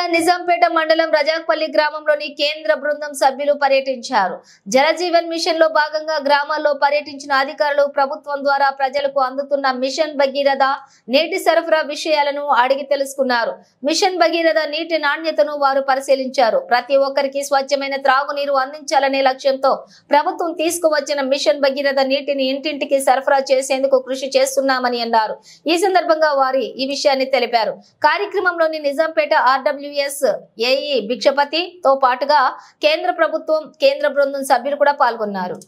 నిజాంపేట మండలం రజాక్పల్లి గ్రామంలోని కేంద్ర బృందం సభ్యులు పర్యటించారు జలజీవన్ మిషన్ లో భాగంగా గ్రామాల్లో పర్యటించిన అధికారులు ప్రభుత్వం ద్వారా ప్రజలకు అందుతున్న మిషన్ భగీరథ నీటి సరఫరా విషయాలను అడిగి తెలుసుకున్నారు మిషన్ భగీరథ నీటి నాణ్యతను వారు పరిశీలించారు ప్రతి ఒక్కరికి స్వచ్ఛమైన త్రాగునీరు అందించాలనే లక్ష్యంతో ప్రభుత్వం తీసుకువచ్చిన మిషన్ భగీరథ నీటిని ఇంటింటికి సరఫరా చేసేందుకు కృషి చేస్తున్నామని అన్నారు ఈ సందర్భంగా వారి ఈ విషయాన్ని తెలిపారు కార్యక్రమంలోని నిజాంపేట ఆర్డబ్ల్యూఎస్ ఏఈ భిక్షపతి తో పాటుగా కేంద్ర ప్రభుత్వం కేంద్ర బృందం సభ్యులు కూడా పాల్గొన్నారు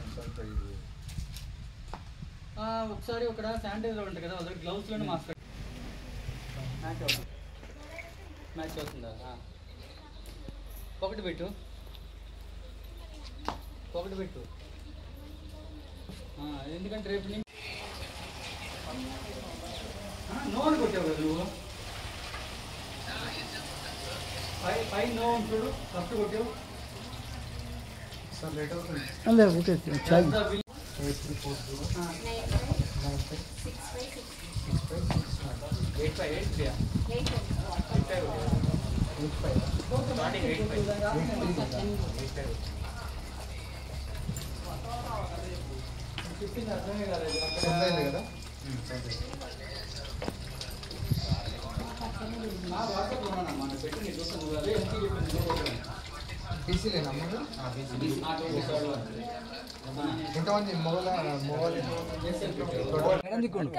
ఆ, ఒకసారి ఒక శానిటైజర్ ఉంటుంది కదా ఒకసారి గ్లౌస్ లోనే మాస్క్ మ్యాచ్ అవుతుంది మ్యాచ్ అవుతుందా ఆ. ఒకటి పెట్టు ఒకటి పెట్టు ఆ, ఎందుకంటే రేపు నుంచి నో అని కొట్టావు కదా నువ్వు పై పై నో అని చూడు ఫస్ట్ కొట్టావు అదే ఓకే చాలు eight five eight three eight five starting eight five eight five చెప్పింది అర్థమే కాలేదు అక్కడ నా వాట్సాప్ ఉన్నానమ్మా నేను పెట్టి నీ చూస్తాను నువ్వు అదే ఎంపీ చెప్పింది నువ్వు కొట్టడం. ఆ, ట్వంటీ థర్డ్ వరకు. ఎంతమంది మొగల మొగలు మేడం దిక్కోండి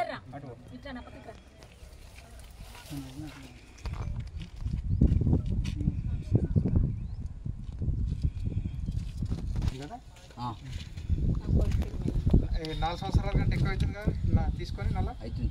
నాలుగు సంవత్సరాల కంటే ఎక్కువ అవుతుంది కదా నా తీసుకొని నల్ల అవుతుంది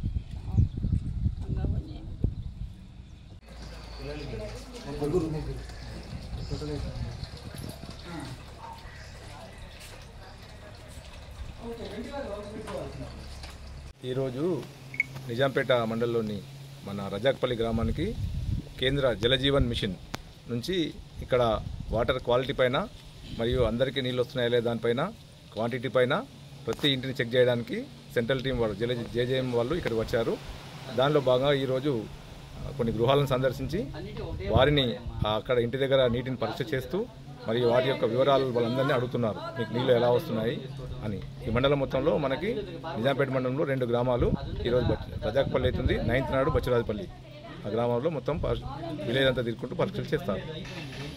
ఈరోజు నిజాంపేట మండలంలోని మన రజాక్పల్లి గ్రామానికి కేంద్ర జలజీవన్ మిషన్ నుంచి ఇక్కడ వాటర్ క్వాలిటీ పైన మరియు అందరికీ నీళ్ళు వస్తున్నాయా లేదా దానిపైన క్వాంటిటీ పైన ప్రతి ఇంటిని చెక్ చేయడానికి సెంట్రల్ టీం వాళ్ళు జల జేజేఎం వాళ్ళు ఇక్కడికి వచ్చారు దానిలో భాగంగా ఈరోజు ఆ, కొన్ని గృహాలను సందర్శించి వారిని ఆ, అక్కడ ఇంటి దగ్గర నీటిని పరీక్ష చేస్తూ మరియు వాటి యొక్క వివరాలు వాళ్ళందరినీ అడుగుతున్నారు మీకు నీళ్ళు ఎలా వస్తున్నాయి అని ఈ మండలం మొత్తంలో మనకి నిజాంపేట మండలంలో రెండు గ్రామాలు ఈరోజు బచ్- రజాక్పల్లి అవుతుంది నైన్త్ నాడు బచ్చరాజపల్లి ఆ గ్రామంలో మొత్తం పరి- విలేజ్ అంతా తిరుగుకుంటూ పరీక్షలు చేస్తారు